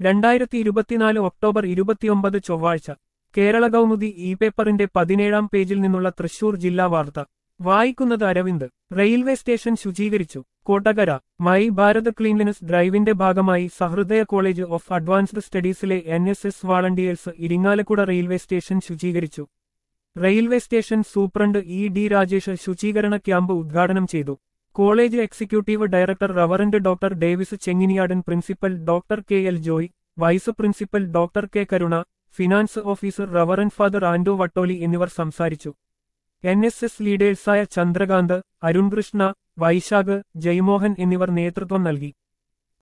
രണ്ടായിരത്തി ഇരുപത്തിനാല് ഒക്ടോബർ ഇരുപത്തിയൊമ്പത് ചൊവ്വാഴ്ച കേരള കൗമുദി ഇ പേപ്പറിന്റെ പതിനേഴാം പേജിൽ നിന്നുള്ള തൃശൂർ ജില്ലാ വാർത്ത വായിക്കുന്നത് അരവിന്ദ് റെയിൽവേ സ്റ്റേഷൻ ശുചീകരിച്ചു കോട്ടകര മൈ ഭാരത് ക്ലീൻലിനസ് ഡ്രൈവിന്റെ ഭാഗമായി സഹൃദയ കോളേജ് ഓഫ് അഡ്വാൻസ്ഡ് സ്റ്റഡീസിലെ N S S volunteers Irinjalakuda railway station ശുചീകരിച്ചു railway station superintendent E D Rajesh ശുചീകരണ ക്യാമ്പ് ഉദ്ഘാടനം ചെയ്തു college executive director reverend doctor Davis Chenginiyadan principal doctor K L Joy vice principal doctor K Karuna finance officer reverend father Anto Vattoli എന്നിവർ സംസാരിച്ചു N S S ലീഡേഴ്സായ ചന്ദ്രകാന്ത് അരുൺകൃഷ്ണ വൈശാഖ് ജയ്മോഹൻ എന്നിവർ നേതൃത്വം നൽകി